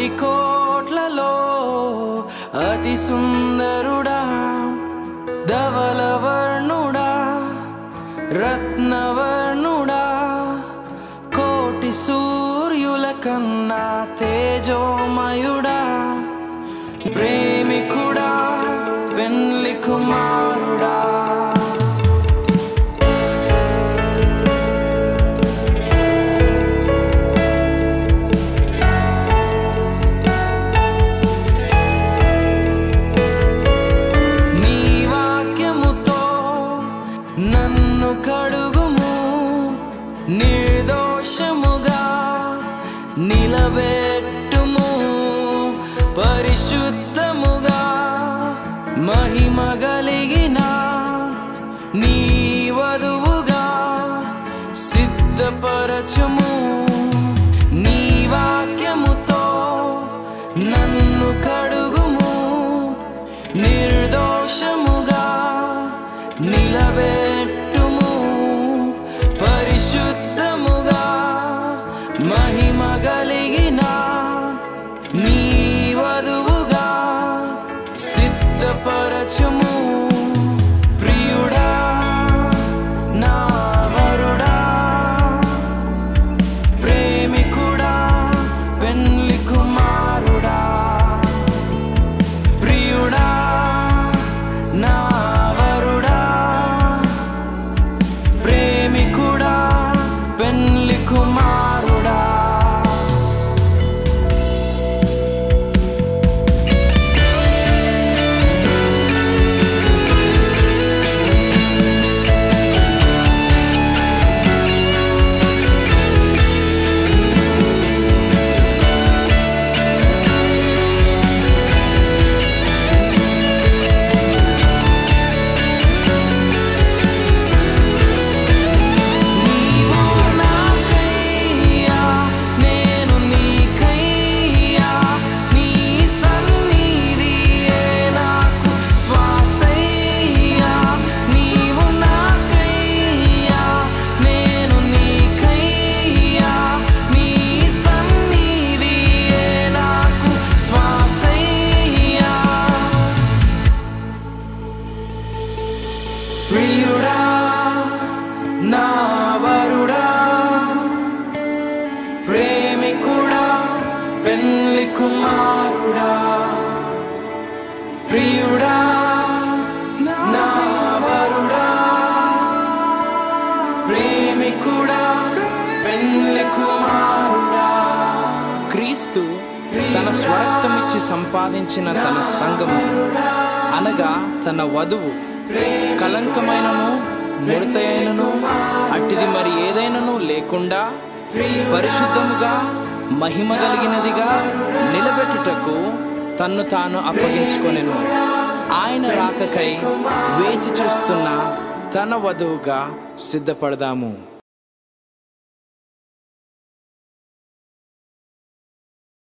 కోటి కోట్లలో అతి సుందరుడా ధవలవర్ణుడా రత్నవర్ణుడా కోటి సూర్యుల కన్నా తేజోమయుడా ప్రేమికుడా పెన్లి కుమారుడా నీ వాక్యముతో నన్ను కడుగుము నిర్దోషముగా నిలబెట్టుము పరిశుద్ధముగా మహిమ కలిగిన నీ వధువుగా సిద్ధపరచుము నీ వాక్యముతో నన్ను కడుగుము నిర్దోషముగా నిలబెట్టుము పరిశుద్ధముగా మహిమ కలిగిన నీ వధువుగా సిద్ధపరచుము ప్రియుడా నా వరుడా ప్రేమికుడా పెన్లి కుమారుడా ప్రియుడా నా వరుడా ప్రేమికుడా పెన్లి కుమారుడా నీవు నాకయ్యా నేను నీకయ్యా నీ సన్నిధియే నాకు శ్వాసయ్యా నీవు నాకయ్యా నేను నీకయ్యా నీ సన్నిధియే నాకు శ్వాసయ్యా ప్రియుడా నా వరుడా ప్రేమికుడా పెన్లి కుమారుడా ప్రియుడా నా వరుడా ప్రేమికుడా పెన్లి కుమారుడా క్రీస్తు తన స్వరక్తమిచ్చి సంపాదించిన తన సంఘము అనగా తన వధువు కలంకమైనను ముడతయైనను అట్టిది మరి ఏదైనను లేకుండా పరిశుద్ధముగా మహిమ కలిగినదిగా నిలబెట్టుటకు తన్ను తాను అప్పగించుకొనెను ఆయన రాకకై వేచి చూస్తున్న తన వధువుగా సిద్ధపడదాము